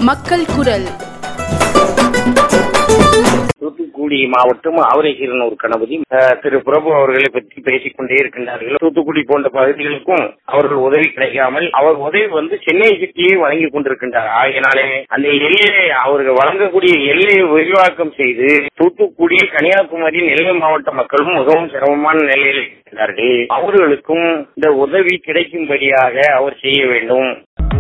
மக்கள் குரல் தூத்துக்குடி மாவட்டம் ஆவரேகீரனூர் கணபதி அஹ், திரு பிரபு அவர்களை பற்றி பேசிக் கொண்டே இருக்கின்றார்கள் தூத்துக்குடி போன்ற பகுதிகளுக்கும் அவர்கள் உதவி கிடைக்காமல் அவர் உதவி வந்து சென்னை சிட்டியே வழங்கி கொண்டிருக்கின்றார் ஆகையினாலே அந்த எல்லையை அவர்கள் வழங்கக்கூடிய எல்லையை விரிவாக்கம் செய்து தூத்துக்குடி கன்னியாகுமரி நெல்லை மாவட்ட மக்களும் மிகவும் சிரமமான நிலையில் இருக்கின்றார்கள் அவர்களுக்கும் இந்த உதவி கிடைக்கும்படியாக அவர் செய்ய வேண்டும்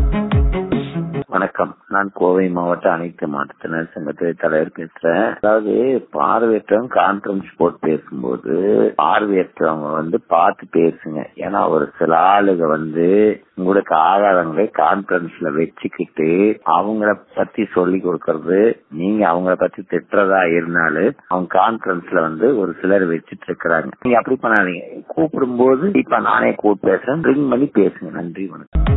வணக்கம் நான் கோவை மாவட்ட அனைத்து மாற்றுத்திறனர் சங்கத்துறை தலைவர் பேசுறேன் அதாவது பார்வையற்றவங்க கான்ஃபரன்ஸ் போட்டு பேசும்போது பார்வையற்றவங்க வந்து பார்த்து பேசுங்க ஏன்னா ஒரு சில ஆளுங்க வந்து உங்களுக்கு ஆதாரங்களை கான்ஃபரன்ஸ்ல வச்சுக்கிட்டு அவங்கள பத்தி சொல்லி கொடுக்கறது நீங்க அவங்கள பத்தி திட்டுறதா இருந்தாலும் அவங்க கான்ஃபரன்ஸ்ல வந்து ஒரு சிலர் வச்சிட்டு இருக்கிறாங்க நீங்க அப்படி பண்ணாதீங்க கூப்பிடும்போது இப்ப நானே கூப்பிட்டு பேசுறேன் ரிங் பண்ணி பேசுங்க நன்றி வணக்கம்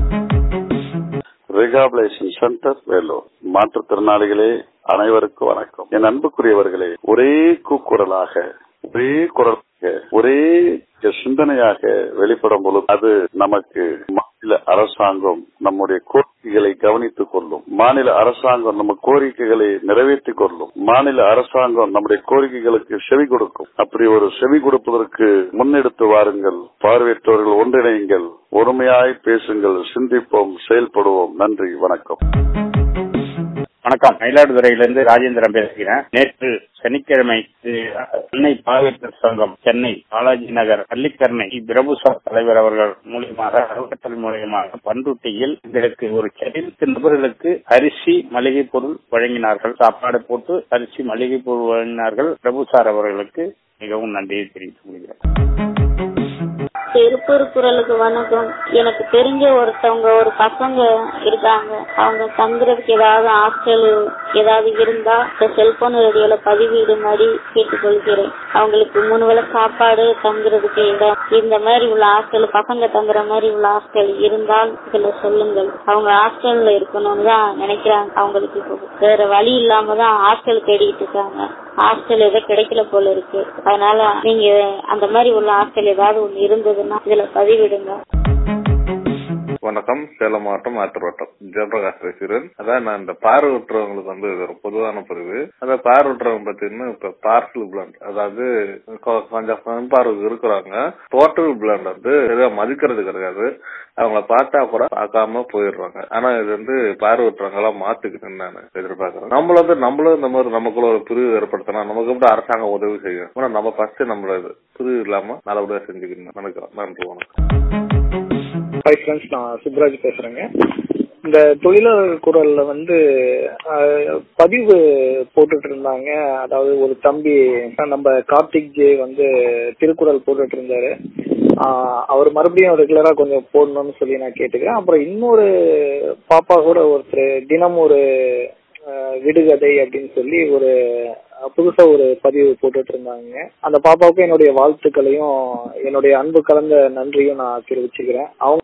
ரிகாபிலேஷன் சென்டர் வேலூர் மாற்றுத்திறனாளிகளே அனைவருக்கும் வணக்கம் என் அன்புக்குரியவர்களே ஒரே கூக்குரலாக ஒரே குரலாக ஒரே சிந்தனையாக வெளிப்படும் பொழுது அது நமக்கு மாநில அரசாங்கம் நம்முடைய கோரிக்கைகளை கவனித்துக் கொள்ளும் மாநில அரசாங்கம் நம்ம கோரிக்கைகளை நிறைவேற்றிக் கொள்ளும் மாநில அரசாங்கம் நம்முடைய கோரிக்கைகளுக்கு செவி கொடுக்கும் அப்படி ஒரு செவி கொடுப்பதற்கு முன்னெடுத்து வாருங்கள் பார்வையற்றவர்கள் ஒன்றிணையுங்கள் ஒருமையாய் பேசுங்கள் சிந்திப்போம் செயல்படுவோம் நன்றி வணக்கம் வணக்கம் மயிலாடுதுறையிலிருந்து ராஜேந்திரன் பேசுகிறேன் நேற்று சனிக்கிழமை அஹ், சென்னை பாவேத்தர் சங்கம் சென்னை பாலாஜி நகர் பள்ளிக்கரணை பிரபுசார் தலைவர் அவர்கள் மூலியமாக அறுவட்டல் மூலியமாக பண்ருட்டியில் எங்களுக்கு ஒரு பதினெட்டு நபர்களுக்கு அரிசி மளிகை பொருள் வழங்கினார்கள் சாப்பாடு போட்டு அரிசி மளிகை பொருள் வழங்கினார்கள் பிரபுசார் அவர்களுக்கு மிகவும் நன்றியை தெரிவித்துக் கொள்கிறேன் திருப்பூர் குரலுக்கு வணக்கம் எனக்கு தெரிஞ்ச ஒருத்தவங்க ஒரு பசங்க இருக்காங்க அவங்க தங்குறதுக்கு ஏதாவது ஹாஸ்டல் ஏதாவது இருந்தா இந்த செல்போன் ரேடியோல பதிவீடு மாதிரி கேட்டுக்கொள்கிறேன் அவங்களுக்கு மூணு வேளை சாப்பாடு தங்குறதுக்கு இடம் இந்த மாதிரி உள்ள ஹாஸ்டல் பசங்க தங்குற மாதிரி உள்ள ஹாஸ்டல் இருந்தால் இதுல சொல்லுங்கள் அவங்க ஹாஸ்டல்ல இருக்கணும்னு தான் நினைக்கிறாங்க அவங்களுக்கு இப்போ வேற வழி இல்லாம தான் ஹாஸ்டல் தேடிட்டு இருக்காங்க ஹாஸ்டல் ஏதோ கிடைக்கல போல இருக்கு அதனால நீங்க அந்த மாதிரி உள்ள ஹாஸ்டல் ஏதாவது ஒண்ணு இருந்ததுன்னா இதுல பதிவிடுங்க வணக்கம் சேலம் மாவட்டம் ஆத்திரோட்டம் ஜெயபிரகாஷ் பேசுகிறேன் அதான் நான் இந்த பார்வையற்றவங்களுக்கு வந்து இது ஒரு பொதுவான பிரிவு அந்த பார்வையற்றவங்க பார்த்தீங்கன்னா இப்ப பார்சல் பிளாண்ட் அதாவது கொ- கொஞ்சம் கண் பார்வை இருக்கிறாங்க டோட்டல் பிளாண்ட் வந்து சரியா மதிக்கிறது கிடையாது அவங்கள பார்த்தா கூட பார்க்காம போயிடுறாங்க ஆனா இது வந்து பார்வையற்றவங்க எல்லாம் மாத்துக்கணும்னு நான் எதிர்பார்க்கறேன் நம்மள வந்து நம்மளும் இந்த மாதிரி நமக்குள்ள ஒரு பிரிவு ஏற்படுத்தணும் நமக்கு எப்படி அரசாங்கம் உதவி செய்யும் ஆனா நம்ம ஃபர்ஸ்ட் நம்மள இது பிரிவு இல்லாம நல்லபடியா செஞ்சுக்கணும் வணக்கம் நன்றி வணக்கம் ஹாய் ஃப்ரெண்ட்ஸ் நான் சுப்ராஜ் பேசுறேங்க இந்த தொழிலாளர் குரல்ல வந்து அஹ், பதிவு போட்டுட்டு இருந்தாங்க அதாவது ஒரு தம்பி நம்ம கார்த்திக் ஜே வந்து திருக்குறள் போட்டுட்டு இருந்தாரு ஆஹ், அவர் மறுபடியும் ரெகுலரா கொஞ்சம் போடணும்னு சொல்லி நான் கேட்டுக்கிறேன் அப்புறம் இன்னொரு பாப்பா கூட ஒருத்தர் தினம் ஒரு அஹ், விடுகதை அப்படின்னு சொல்லி ஒரு அஹ், புதுசா ஒரு பதிவு போட்டுட்டு இருந்தாங்க அந்த பாப்பாவுக்கு என்னுடைய வாழ்த்துக்களையும் என்னுடைய அன்பு கலந்த நன்றியும் நான் தெரிவிச்சுக்கிறேன் அவங்க